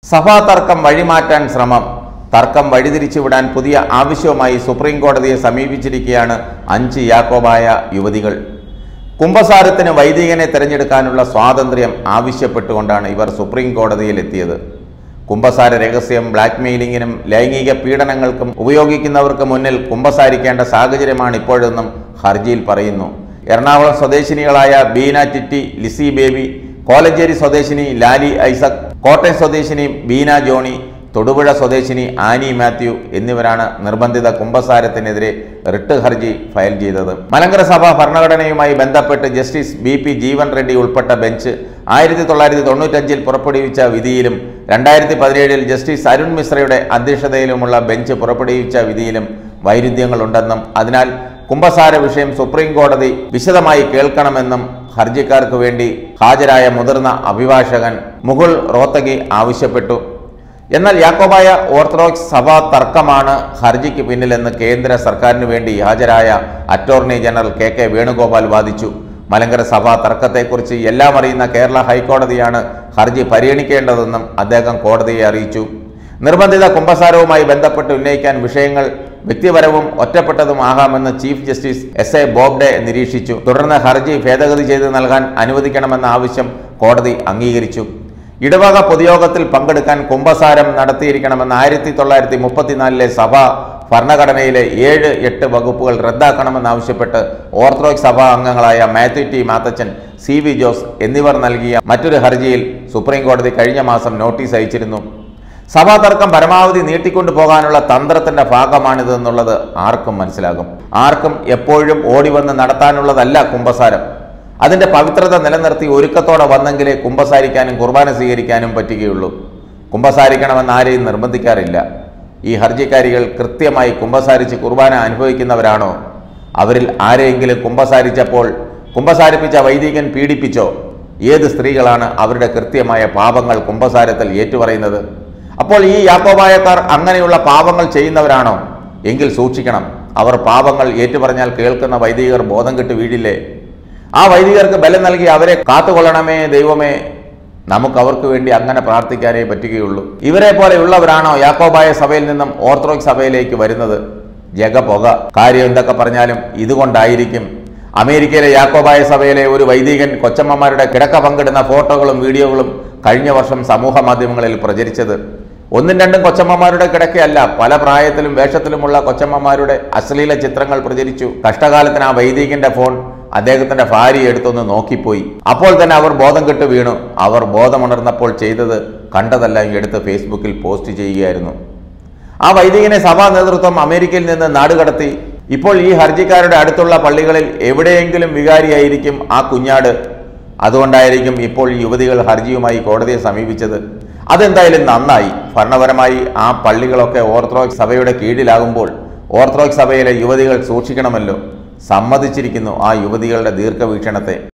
സഭാ തർക്കം വഴിമാറ്റാൻ ശ്രമം തർക്കം വഴിതിരിച്ചുവിടാൻ പുതിയ ആവശ്യവുമായി സുപ്രീം കോടതിയെ സമീപിച്ചിരിക്കുകയാണ് അഞ്ച് യാക്കോബായ യുവതികൾ കുംഭസാരത്തിന് വൈദികനെ തിരഞ്ഞെടുക്കാനുള്ള സ്വാതന്ത്ര്യം ആവശ്യപ്പെട്ടുകൊണ്ടാണ് ഇവർ സുപ്രീം കോടതിയിൽ എത്തിയത് കുംഭസാര രഹസ്യം ബ്ലാക്ക്മെയിലിങ്ങിനും ലൈംഗിക പീഡനങ്ങൾക്കും ഉപയോഗിക്കുന്നവർക്ക് മുന്നിൽ കുംഭസാരിക്കേണ്ട സാഹചര്യമാണ് ഇപ്പോഴെന്നും ഹർജിയിൽ പറയുന്നു എറണാകുളം സ്വദേശിനികളായ ബീന ടിറ്റി ലിസി ബേബി കോലഞ്ചേരി സ്വദേശിനി ലാലി ഐസക് കോട്ടയം സ്വദേശിനി ബീന ജോണി തൊടുപുഴ സ്വദേശിനി ആനി മാത്യു എന്നിവരാണ് നിർബന്ധിത കുംഭസാരത്തിനെതിരെ റിട്ട് ഹർജി ഫയൽ ചെയ്തത് മലങ്കര സഭ ഭരണഘടനയുമായി ബന്ധപ്പെട്ട് justice B P Jeevan Reddy ഉൾപ്പെട്ട ബെഞ്ച് ആയിരത്തി തൊള്ളായിരത്തി തൊണ്ണൂറ്റഞ്ചിൽ പുറപ്പെടുവിച്ച വിധിയിലും രണ്ടായിരത്തി പതിനേഴിൽ ജസ്റ്റിസ് അരുൺ മിശ്രയുടെ അധ്യക്ഷതയിലുമുള്ള ബെഞ്ച് പുറപ്പെടുവിച്ച വിധിയിലും വൈരുദ്ധ്യങ്ങളുണ്ടെന്നും അതിനാൽ കുംഭസാര വിഷയം സുപ്രീം കോടതി വിശദമായി കേൾക്കണമെന്നും ഹർജിക്കാർക്ക് വേണ്ടി ഹാജരായ മുതിർന്ന അഭിഭാഷകൻ മുകുൾ റോത്തഗി ആവശ്യപ്പെട്ടു എന്നാൽ യാക്കോബായ ഓർത്തഡോക്സ് സഭാ തർക്കമാണ് ഹർജിക്ക് പിന്നിലെന്ന് കേന്ദ്ര സർക്കാരിന് വേണ്ടി ഹാജരായ attorney general K K Venugopal വാദിച്ചു മലങ്കര സഭാ തർക്കത്തെക്കുറിച്ച് എല്ലാം അറിയുന്ന കേരള ഹൈക്കോടതിയാണ് ഹർജി പരിഗണിക്കേണ്ടതെന്നും അദ്ദേഹം കോടതിയെ അറിയിച്ചു നിർബന്ധിത കുംഭസാരവുമായി ബന്ധപ്പെട്ട് ഉന്നയിക്കാൻ വിഷയങ്ങൾ വ്യക്തിപരവും ഒറ്റപ്പെട്ടതുമാകാമെന്ന് chief justice S A Bobde നിരീക്ഷിച്ചു തുടർന്ന് ഹർജി ഭേദഗതി ചെയ്ത് നൽകാൻ അനുവദിക്കണമെന്ന ആവശ്യം കോടതി അംഗീകരിച്ചു ഇടവക പൊതുയോഗത്തിൽ പങ്കെടുക്കാൻ കുംഭസാരം നടത്തിയിരിക്കണമെന്ന് ആയിരത്തി തൊള്ളായിരത്തി മുപ്പത്തിനാലിലെ സഭ ഭരണഘടനയിലെ ഏഴ് എട്ട് വകുപ്പുകൾ റദ്ദാക്കണമെന്നാവശ്യപ്പെട്ട് ഓർത്തഡോക്സ് സഭാ അംഗങ്ങളായ Mathew T Mathachan C V Jose എന്നിവർ നൽകിയ മറ്റൊരു ഹർജിയിൽ സുപ്രീം കോടതി കഴിഞ്ഞ മാസം നോട്ടീസ് അയച്ചിരുന്നു സഭാ തർക്കം പരമാവധി നീട്ടിക്കൊണ്ടു പോകാനുള്ള തന്ത്രത്തിന്റെ ഭാഗമാണിതെന്നുള്ളത് ആർക്കും മനസ്സിലാകും ആർക്കും എപ്പോഴും ഓടി വന്ന് നടത്താനുള്ളതല്ല കുംഭസാരം അതിന്റെ പവിത്രത നിലനിർത്തി ഒരുക്കത്തോടെ വന്നെങ്കിലേ കുംഭസാരിക്കാനും കുർബാന സ്വീകരിക്കാനും പറ്റുകയുള്ളൂ കുംഭസാരിക്കണമെന്ന് ആരെയും നിർബന്ധിക്കാറില്ല ഈ ഹർജിക്കാരികൾ കൃത്യമായി കുംഭസാരിച്ച് കുർബാന അനുഭവിക്കുന്നവരാണോ അവരിൽ ആരെയെങ്കിലും കുംഭസാരിച്ചപ്പോൾ കുംഭസാരിപ്പിച്ച വൈദികൻ പീഡിപ്പിച്ചോ ഏത് സ്ത്രീകളാണ് അവരുടെ കൃത്യമായ പാപങ്ങൾ കുംഭസാരത്തിൽ ഏറ്റുപറയുന്നത് അപ്പോൾ ഈ യാക്കോബായക്കാർ അങ്ങനെയുള്ള പാപങ്ങൾ ചെയ്യുന്നവരാണോ എങ്കിൽ സൂക്ഷിക്കണം അവർ പാപങ്ങൾ ഏറ്റുപറഞ്ഞാൽ കേൾക്കുന്ന വൈദികർ ബോധം കെട്ട് വീഴില്ലേ ആ വൈദികർക്ക് ബലം നൽകി അവരെ കാത്തുകൊള്ളണമേ ദൈവമേ നമുക്ക് അവർക്ക് വേണ്ടി അങ്ങനെ പ്രാർത്ഥിക്കാനേ പറ്റുകയുള്ളൂ ഇവരെ പോലെയുള്ളവരാണോ യാക്കോബായ സഭയിൽ നിന്നും ഓർത്തഡോക്സ് സഭയിലേക്ക് വരുന്നത് ജഗ പുക കാര്യം എന്തൊക്കെ പറഞ്ഞാലും ഇതുകൊണ്ടായിരിക്കും അമേരിക്കയിലെ യാക്കോബായ സഭയിലെ ഒരു വൈദികൻ കൊച്ചമ്മമാരുടെ കിടക്ക പങ്കിടുന്ന ഫോട്ടോകളും വീഡിയോകളും കഴിഞ്ഞ വർഷം സമൂഹ മാധ്യമങ്ങളിൽ പ്രചരിച്ചത് ഒന്നും രണ്ടും കൊച്ചമ്മമാരുടെ കിടക്കയല്ല പല പ്രായത്തിലും വേഷത്തിലുമുള്ള കൊച്ചമ്മമാരുടെ അശ്ലീല ചിത്രങ്ങൾ പ്രചരിച്ചു കഷ്ടകാലത്തിന് ആ വൈദികന്റെ ഫോൺ അദ്ദേഹത്തിന്റെ ഭാര്യ എടുത്തൊന്ന് നോക്കിപ്പോയി അപ്പോൾ തന്നെ അവർ ബോധം കെട്ട് വീണു അവർ ബോധമുണർന്നപ്പോൾ ചെയ്തത് കണ്ടതെല്ലാം എടുത്ത് ഫേസ്ബുക്കിൽ പോസ്റ്റ് ചെയ്യുകയായിരുന്നു ആ വൈദികനെ സഭാ നേതൃത്വം അമേരിക്കയിൽ നിന്ന് നാടുകടത്തി ഇപ്പോൾ ഈ ഹർജിക്കാരുടെ അടുത്തുള്ള പള്ളികളിൽ എവിടെയെങ്കിലും വികാരിയായിരിക്കും ആ കുഞ്ഞാട് അതുകൊണ്ടായിരിക്കും ഇപ്പോൾ ഈ യുവതികൾ ഹർജിയുമായി കോടതിയെ സമീപിച്ചത് അതെന്തായാലും നന്നായി ഭരണപരമായി ആ പള്ളികളൊക്കെ ഓർത്തഡോക്സ് സഭയുടെ കീഴിലാകുമ്പോൾ ഓർത്തഡോക്സ് സഭയിലെ യുവതികൾ സൂക്ഷിക്കണമല്ലോ സമ്മതിച്ചിരിക്കുന്നു ആ യുവതികളുടെ ദീർഘവീക്ഷണത്തെ